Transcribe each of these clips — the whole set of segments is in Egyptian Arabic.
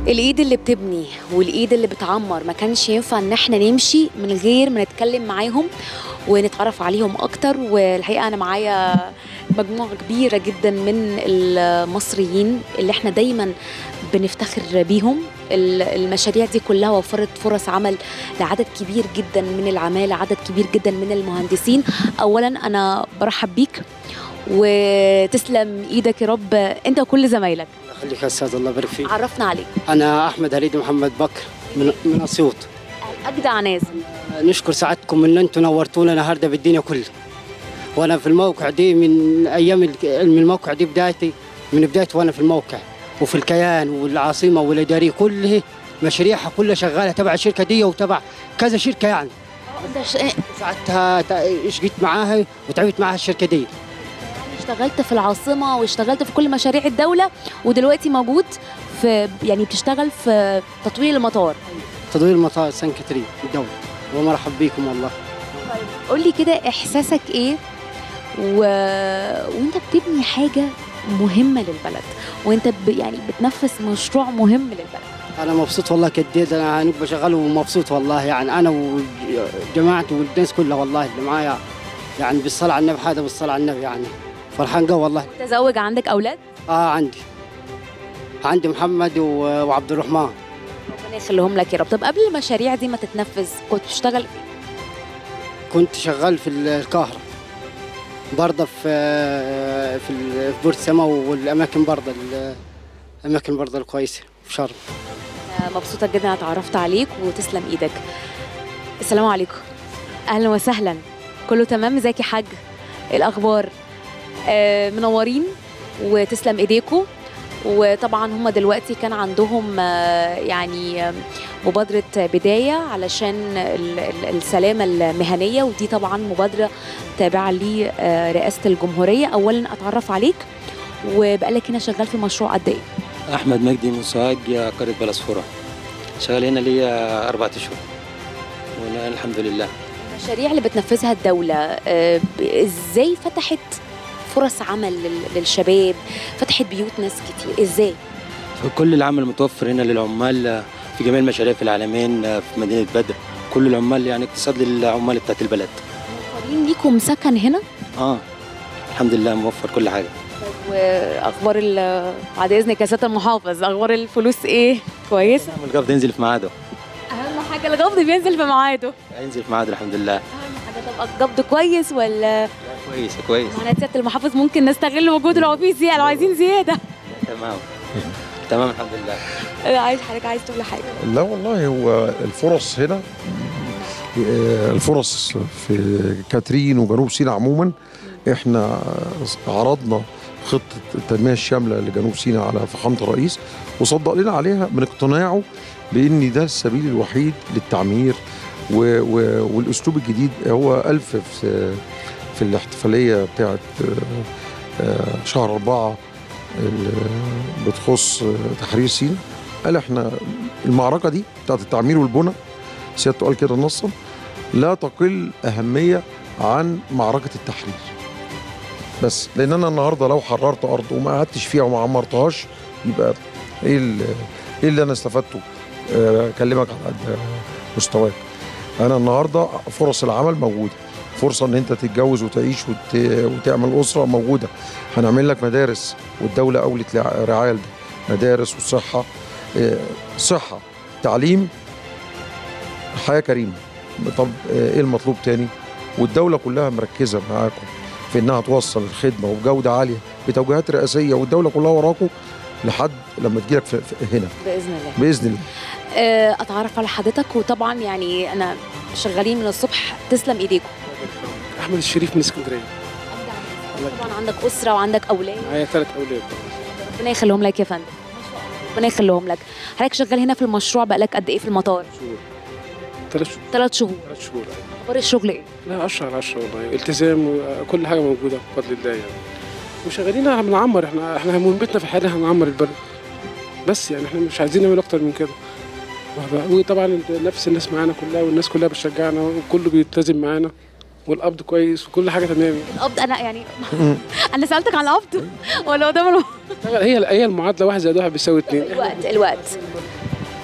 الايد اللي بتبني والايد اللي بتعمر ما كانش ينفع ان احنا نمشي من غير ما نتكلم معاهم ونتعرف عليهم اكتر والحقيقه انا معايا مجموعه كبيره جدا من المصريين اللي احنا دايما بنفتخر بيهم ال- المشاريع دي كلها وفرت فرص عمل لعدد كبير جدا من العماله عدد كبير جدا من المهندسين اولا انا برحب بيك وتسلم ايدك يا رب انت وكل زمايلك خليك يا استاذ الله يبارك فيك عرفنا عليك انا احمد هريد محمد بكر من من اسيوط اجدع ناس نشكر سعادتكم ان انتم نورتونا النهارده بالدنيا كلها وانا في الموقع دي من ايام ال- من الموقع دي بدايتي من بدايتي وانا في الموقع وفي الكيان والعاصمه والاداريه كلها مشاريعها كلها شغاله تبع الشركه دي وتبع كذا شركه يعني انت ش- يعني ساعتها تا- شقيت معاها وتعبت معاها الشركه دي اشتغلت في العاصمه واشتغلت في كل مشاريع الدوله ودلوقتي موجود في يعني بتشتغل في تطوير المطار تطوير المطار سان كاترين الدوله ومرحب بكم والله قول لي كده احساسك ايه و... وانت بتبني حاجه مهمه للبلد وانت ب... يعني بتنفذ مشروع مهم للبلد انا مبسوط والله كديت انا هنبقى شغال ومبسوط والله يعني انا وجماعتي والناس كلها والله اللي معايا يعني بالصلاه على النبي هذا بالصلاه على النبي يعني فرحان قوي والله تزوج عندك اولاد اه عندي عندي محمد و- وعبد الرحمن ربنا يخليهم لك يا رب طب قبل المشاريع دي ما تتنفذ كنت بتشتغل فين كنت شغال في القاهره برضه في في ال- في بورسما والاماكن برضه ال- الاماكن برضه الكويسه في شرم أنا مبسوطه جدا إني اتعرفت عليك وتسلم ايدك السلام عليكم اهلا وسهلا كله تمام ازيك يا حاج إيه الاخبار آه منورين وتسلم ايديكم وطبعا هم دلوقتي كان عندهم آه، يعني آه، مبادرة بداية علشان ال- ال- السلامة المهنية ودي طبعا مبادرة تابعة لرئاسة الجمهورية أولا أتعرف عليك وبقالك هنا شغال في مشروع قد إيه؟ احمد مجدي مساج قريه بلسفوره شغال هنا ليا اربع اشهر وانا الحمد لله المشاريع اللي بتنفذها الدولة آه، ب- ازاي فتحت فرص عمل لل- للشباب فتحت بيوت ناس كتير ازاي كل العمل متوفر هنا للعمال في جميع المشاريع في العالمين في مدينه بدر كل العمال يعني اقتصاد للعمال بتاعت البلد موفرين ليكم سكن هنا اه الحمد لله موفر كل حاجه واخبار ال- بعد اذنك يا سياده المحافظ اخبار الفلوس ايه كويس من القبض ينزل في ميعاده اهم حاجه القبض بينزل في ميعاده ينزل في ميعاده الحمد لله اهم حاجه طب القبض كويس ولا كويس كويس معنا سياده المحافظ ممكن نستغل وجود العفيس يعني لو عايزين زياده تمام تمام الحمد لله آه، عايز حضرتك عايز تقول حاجه لا والله هو الفرص هنا آه، الفرص في كاترين وجنوب سيناء عموما احنا عرضنا خطة التنمية الشاملة لجنوب سيناء على فخامة الرئيس وصدق لنا عليها من اقتناعه بأن ده السبيل الوحيد للتعمير و و والأسلوب الجديد هو ألف في, في الاحتفالية بتاعت آه، آه، شهر أربعة اللي بتخص آه، تحرير سيناء قال احنا المعركة دي بتاعت التعمير والبنى سيادته قال كده نصا لا تقل أهمية عن معركة التحرير بس لأن أنا النهاردة لو حررت أرض وما قعدتش فيها وما عمرتهاش يبقى إيه ال- إيه اللي أنا استفدته آه، أكلمك على قد مستواك أنا النهاردة فرص العمل موجودة فرصة إن أنت تتجوز وتعيش وت... وتعمل أسرة موجودة هنعمل لك مدارس والدولة أولت لع- رعاية لده مدارس وصحة آه، صحة تعليم حياة كريمة طب آه، ايه المطلوب تاني والدولة كلها مركزة معاكم في انها توصل الخدمة وبجودة عالية بتوجيهات رئاسية والدولة كلها وراكم لحد لما تجيلك في في هنا باذن الله بإذن الله آه، اتعرف على حضرتك وطبعا يعني انا شغالين من الصبح تسلم ايديكم احمد الشريف من اسكندريه طبعا عندك اسره وعندك اولاد معايا ثلاث اولاد ربنا يخليهم لك يا فندم ربنا يخليهم لك حضرتك شغال هنا في المشروع بقالك قد ايه في المطار شهور ثلاث شهور ثلاث شهور ثلاث شهور اخبار الشغل ايه لا 10 على 10 والله التزام وكل حاجه موجوده بفضل الله يعني وشغالين احنا بنعمر احنا احنا مهمتنا في الحياه إن احنا نعمر البلد بس يعني احنا مش عايزين نعمل اكتر من كده وطبعا نفس الناس معانا كلها والناس كلها بتشجعنا وكله بيلتزم معانا والقبض كويس وكل حاجه تمام القبض انا يعني انا سالتك على القبض ولا قدام الم- هي هي المعادله واحد زائد واحد بيساوي اتنين الوقت الوقت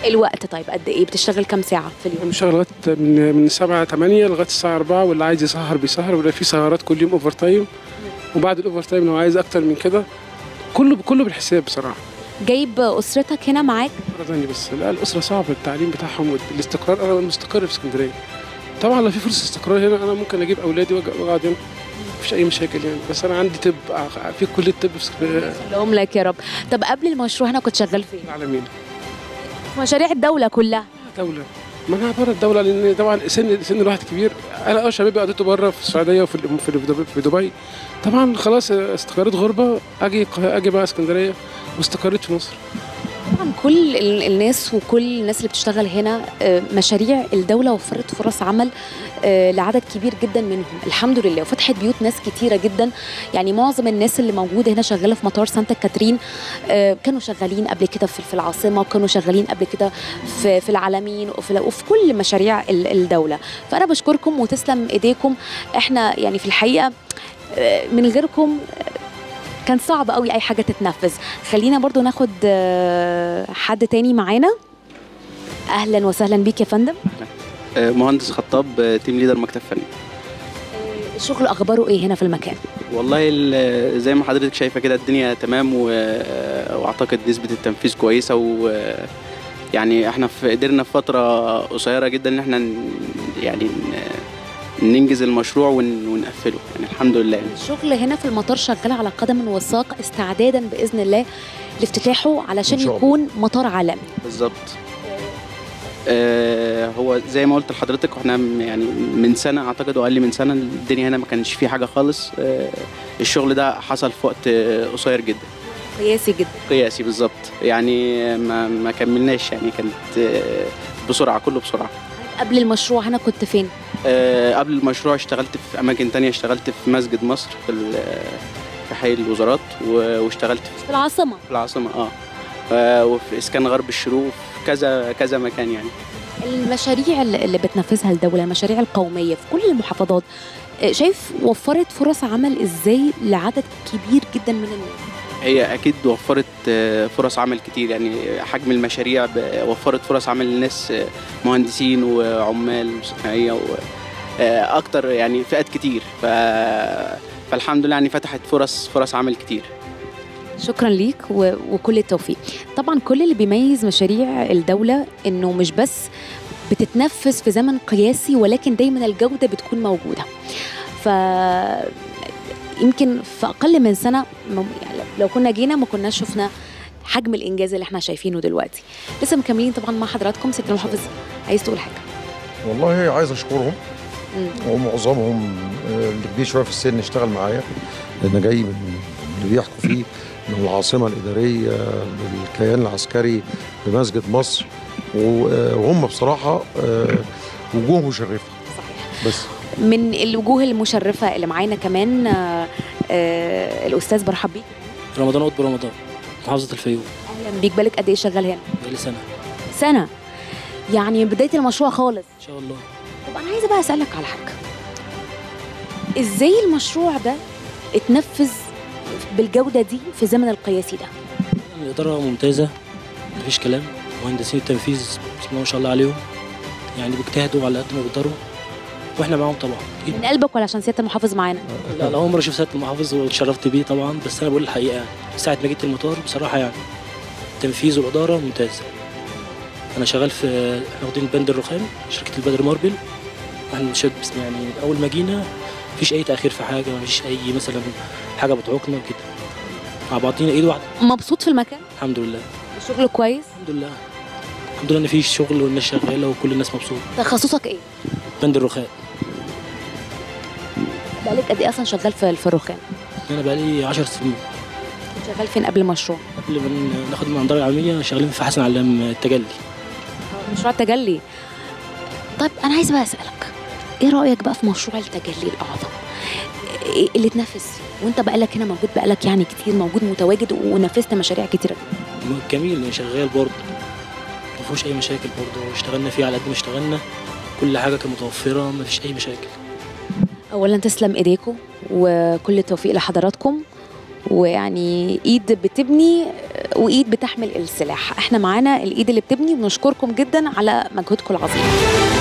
الوقت طيب قد ايه بتشتغل كام ساعه في اليوم احنا بنشتغل لغايه من من 7 8 لغايه الساعه 4 واللي عايز يسهر بيسهر ولا في سهرات كل يوم اوفر تايم وبعد الاوفر تايم لو عايز اكتر من كده كله كله بالحساب بصراحه جايب اسرتك هنا معاك مرة تانية بس لا الأسرة صعبة التعليم بتاعهم والاستقرار أنا مستقر في اسكندرية طبعا لو في فرصة استقرار هنا أنا ممكن أجيب أولادي وأج- وأقعد هنا مفيش أي مشاكل يعني بس أنا عندي طب في كلية طب في اسكندرية لهم لك يا رب طب قبل المشروع هنا كنت شغال فين العالمين في مشاريع الدوله كلها دولة ما أنا بره الدولة لأن طبعا سن سن الواحد كبير أنا أه شبابي قضيته بره في السعودية وفي ال- في دبي- في دبي طبعا خلاص استقريت غربة أجي أجي بقى اسكندرية واستقريت في مصر طبعا كل ال- الناس وكل الناس اللي بتشتغل هنا آه، مشاريع الدولة وفرت فرص عمل آه، لعدد كبير جدا منهم الحمد لله وفتحت بيوت ناس كتيرة جدا يعني معظم الناس اللي موجودة هنا شغالة في مطار سانتا كاترين آه، كانوا شغالين قبل كده في في العاصمة وكانوا شغالين قبل كده في في العالمين وفي وفي كل مشاريع ال- الدولة فأنا بشكركم وتسلم إيديكم احنا يعني في الحقيقة آه، من غيركم كان صعب قوي اي حاجه تتنفذ خلينا برضو ناخد آه، حد تاني معانا اهلا وسهلا بيك يا فندم آه، مهندس خطاب آه، تيم ليدر مكتب فني الشغل اخباره ايه هنا في المكان والله ال- زي ما حضرتك شايفه كده الدنيا تمام و- واعتقد نسبه التنفيذ كويسه و يعني احنا في قدرنا في فتره قصيره جدا ان احنا ن- يعني ن- ننجز المشروع ون- ونقفله يعني الحمد لله يعني. الشغل هنا في المطار شغال على قدم وساق استعدادا باذن الله لافتتاحه علشان إن شاء الله. يكون مطار عالمي بالظبط آه، هو زي ما قلت لحضرتك احنا م- يعني من سنه اعتقد واقل من سنه الدنيا هنا ما كانش فيه حاجه خالص آه، الشغل ده حصل في وقت آه، قصير جدا قياسي جدا قياسي بالظبط يعني ما ما كملناش يعني كانت آه، بسرعه كله بسرعه قبل المشروع هنا كنت فين آه، قبل المشروع اشتغلت في اماكن تانية اشتغلت في مسجد مصر في ال- في حي الوزارات و- واشتغلت في العاصمه في العاصمه اه آه، وفي اسكان غرب الشروق في كذا كذا مكان يعني المشاريع اللي اللي بتنفذها الدوله المشاريع القوميه في كل المحافظات آه، شايف وفرت فرص عمل ازاي لعدد كبير جدا من الناس هي اكيد وفرت آه، فرص عمل كتير يعني حجم المشاريع ب- وفرت فرص عمل للناس آه، مهندسين وعمال وصناعيه و- آه، اكتر يعني فئات كتير ف فالحمد لله يعني فتحت فرص فرص عمل كتير شكرا ليك و... وكل التوفيق طبعا كل اللي بيميز مشاريع الدولة انه مش بس بتتنفذ في زمن قياسي ولكن دايما الجودة بتكون موجودة ف يمكن في اقل من سنة مم- يعني لو كنا جينا ما كناش شفنا حجم الانجاز اللي احنا شايفينه دلوقتي لسه مكملين طبعا مع حضراتكم ست المحافظ عايز تقول حاجة والله عايز اشكرهم مم. ومعظمهم آه، اللي كبير شويه في السن اشتغل معايا لان جاي من اللي بيحكوا فيه من العاصمه الاداريه بالكيان العسكري بمسجد مصر و- آه، وهم بصراحه آه، وجوه مشرفه صحيح بس من الوجوه المشرفة اللي معانا كمان آه، آه، الأستاذ برحب بيك رمضان قطب رمضان محافظة الفيوم أهلا بيك بالك قد إيه شغال هنا بقالي سنة سنة يعني من بداية المشروع خالص إن شاء الله طب أنا عايزة بقى أسألك على حاجة إزاي المشروع ده اتنفذ بالجودة دي في الزمن القياسي ده الإدارة ممتازة مفيش كلام مهندسين التنفيذ بسم الله ما شاء الله عليهم يعني بيجتهدوا على قد ما بيقدروا واحنا معاهم طبعا أكيد. من قلبك ولا عشان سيادة المحافظ معانا لا لا اول مره اشوف سياده المحافظ واتشرفت بيه طبعا بس انا بقول الحقيقه يعني ساعه ما جيت المطار بصراحه يعني التنفيذ والاداره ممتازه انا شغال في احنا واخدين بند الرخام شركه البدر ماربل احنا بنشد بس يعني اول ما جينا مفيش اي تاخير في حاجه مفيش اي مثلا حاجه بتعوقنا وكده مع بعضينا ايد واحده مبسوط في المكان الحمد لله الشغل كويس الحمد لله الحمد لله ان في شغل والناس شغاله وكل الناس مبسوطه تخصصك إيه؟ بند الرخام بقالك قد إيه أصلا شغال في في الرخام انا بقالي 10 سنين شغال فين قبل المشروع قبل ما ناخد من الاداره العالميه شغالين في حسن علام التجلي مشروع التجلي طيب انا عايزه بقى اسالك ايه رايك بقى في مشروع التجلي الاعظم إيه اللي اتنفذ فيه وانت بقالك هنا موجود بقالك يعني كتير موجود متواجد ونفذت مشاريع كتيره جميل يعني شغال برضه ما فيهوش اي مشاكل برضه اشتغلنا فيه على قد ما اشتغلنا كل حاجه كانت متوفره ما فيش اي مشاكل اولا تسلم ايديكم وكل التوفيق لحضراتكم ويعني ايد بتبني وايد بتحمل السلاح احنا معانا الايد اللي بتبني وبنشكركم جدا على مجهودكم العظيم